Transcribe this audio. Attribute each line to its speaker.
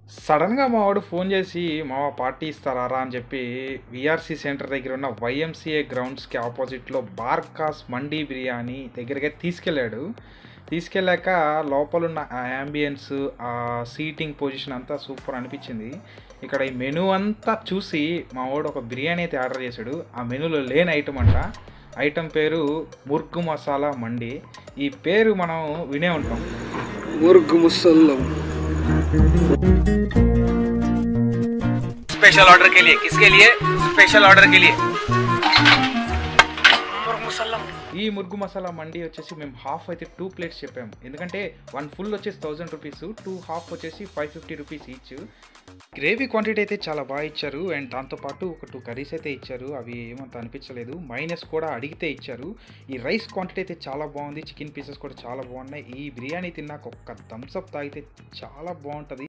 Speaker 1: సడన్‌గా మా వాడు ఫోన్ చేసి, "మావ పార్టీ ఇస్తారా రా" అని చెప్పి వీఆర్‌సీ సెంటర్ దగ్గర ఉన్న వైఎంసీఏ గ్రౌండ్స్‌కి అపోజిట్‌లో బార్కాస్ మండీ బిర్యానీ దగ్గరకి తీసుకెళ్ళాడు. తీసుకెళ్ళాక లోపలున్న ఆ యాంబియన్స్, ఆ సీటింగ్ పొజిషన్ అంతా సూపర్ అనిపించింది. ఇక్కడ ఈ మెనూ అంతా చూసి మా వోడు ఒక బిర్యానీ అయితే ఆర్డర్ చేశాడు. ఆ మెనూలో లేని ఐటెమ్ అంట. ఐటెమ్ పేరు ముర్గు మసాలా మండి. ఈ పేరు మనం వినే ఉంటాం.
Speaker 2: మురుగు ముసల్లం
Speaker 3: स्पेशल ऑर्डर के लिए किसके लिए स्पेशल ऑर्डर के लिए
Speaker 1: ఈ ముర్గు మసాలా మండి వచ్చేసి మేము హాఫ్ అయితే టూ ప్లేట్స్ చెప్పాము ఎందుకంటే వన్ ఫుల్ వచ్చేసి థౌజండ్ రూపీస్ టూ హాఫ్ వచ్చేసి five fifty rupees each gravy quantity అయితే చాలా బాగా ఇచ్చారు అండ్ దాంతోపాటు ఒక టూ కర్రీస్ అయితే ఇచ్చారు అవి ఏమంత అనిపించలేదు మైనస్ కూడా అడిగితే ఇచ్చారు ఈ రైస్ క్వాంటిటీ అయితే చాలా బాగుంది చికెన్ పీసెస్ కూడా చాలా బాగున్నాయి ఈ బిర్యానీ తిన్నాక ఒక్క థమ్స్అప్ తాగితే చాలా బాగుంటుంది